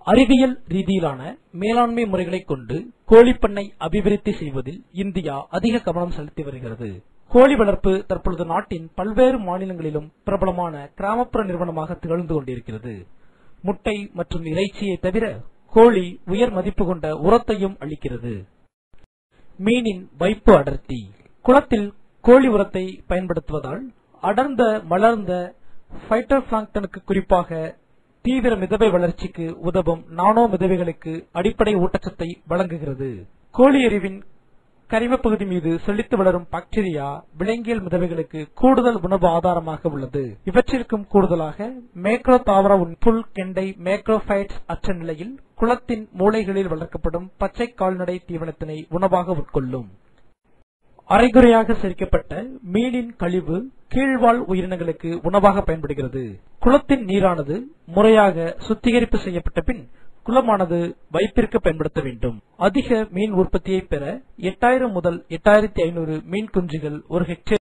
அறிவியல் ரீதியிலான மேலாண்மை முறைகளைக் கொண்டு கோழிப்பண்ணை அபிவிருத்தி செய்வதில் இந்தியா அதிக கவனம் செலுத்தி வருகிறது கோழி வளர்ப்பு தற்பொழுது நாட்டின் பல்வேறு மாநிலங்களிலும் பிரபலமான கிராமப்புற நிறுவனமாக திகழ்ந்து கொண்டிருக்கிறது முட்டை மற்றும் இறைச்சியை தவிர கோழி உயர் மதிப்பு கொண்ட உரத்தையும் அளிக்கிறது மீனின் வைப்பு அடர்த்தி குளத்தில் கோழி உரத்தை பயன்படுத்துவதால் அடர்ந்த மலர்ந்த பைட்டோபிளாங்டனுக்கு குறிப்பாக தீவிர மிதவை வளர்ச்சிக்கு உதவும் நானோ மிதவைகளுக்கு அடிப்படை ஊட்டச்சத்தை வழங்குகிறது கோழி எரிவின் கரிம பகுதி மீது செழித்து வளரும் பாக்டீரியா விலங்கியல் மிதவைகளுக்கு கூடுதல் உணவு ஆதாரமாக உள்ளது இவற்றிற்கும் கூடுதலாக மேக்ரோ தாவர உண் புல் கெண்டை மேக்ரோபைட்ஸ் அற்ற நிலையில் குளத்தின் மூலைகளில் வளர்க்கப்படும் பச்சை கால்நடை தீவனத்தினை உணவாக உட்கொள்ளும் அரைகுறையாக செரிக்கப்பட்ட மீனின் கழிவு கீழ்வாழ் உயிரினங்களுக்கு உணவாக பயன்படுகிறது குளத்தின் நீரானது முறையாக சுத்திகரிப்பு செய்யப்பட்ட பின் குளமானது வைப்பிற்கு பயன்படுத்த வேண்டும் அதிக மீன் உற்பத்தியை பெற எட்டாயிரம் முதல் எட்டாயிரத்தி ஐநூறு மீன் குஞ்சுகள் ஒரு ஹெக்டேர்